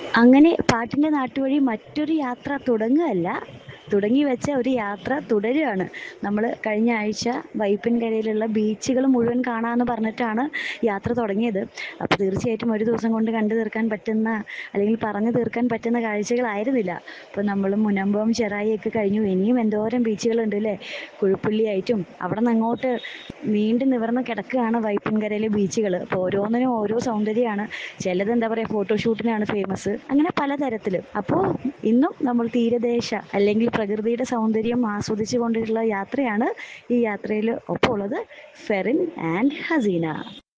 അങ്ങനെ പാട്ടിൻ്റെ നാട്ടുവഴി മറ്റൊരു യാത്ര തുടങ്ങുകയല്ല തുടങ്ങി വെച്ച ഒരു യാത്ര തുടരുകയാണ് നമ്മൾ കഴിഞ്ഞ ആഴ്ച വൈപ്പിൻകരയിലുള്ള ബീച്ചുകൾ മുഴുവൻ കാണാമെന്ന് പറഞ്ഞിട്ടാണ് യാത്ര തുടങ്ങിയത് അപ്പോൾ തീർച്ചയായിട്ടും ഒരു ദിവസം കൊണ്ട് കണ്ടു തീർക്കാൻ പറ്റുന്ന അല്ലെങ്കിൽ പറഞ്ഞു തീർക്കാൻ പറ്റുന്ന കാഴ്ചകളായിരുന്നില്ല അപ്പോൾ നമ്മൾ മുനമ്പം ചെറായിയൊക്കെ കഴിഞ്ഞു ഇനിയും എന്തോരം ബീച്ചുകളുണ്ട് അല്ലേ കുഴുപ്പള്ളിയായിട്ടും അവിടെ നിന്ന് അങ്ങോട്ട് നീണ്ടു നിവർന്ന് കിടക്കുകയാണ് വൈപ്പിൻകരയിലെ ബീച്ചുകൾ അപ്പോൾ ഓരോന്നിനും ഓരോ സൗന്ദര്യമാണ് ചിലത് എന്താ പറയുക ഫോട്ടോഷൂട്ടിനാണ് ഫേമസ് അങ്ങനെ പലതരത്തിൽ അപ്പോൾ ഇന്നും നമ്മൾ തീരദേശ അല്ലെങ്കിൽ പ്രകൃതിയുടെ സൗന്ദര്യം ആസ്വദിച്ചു കൊണ്ടുള്ള യാത്രയാണ് ഈ യാത്രയിൽ ഒപ്പമുള്ളത് ഫെറിൻ ആൻഡ് ഹസീന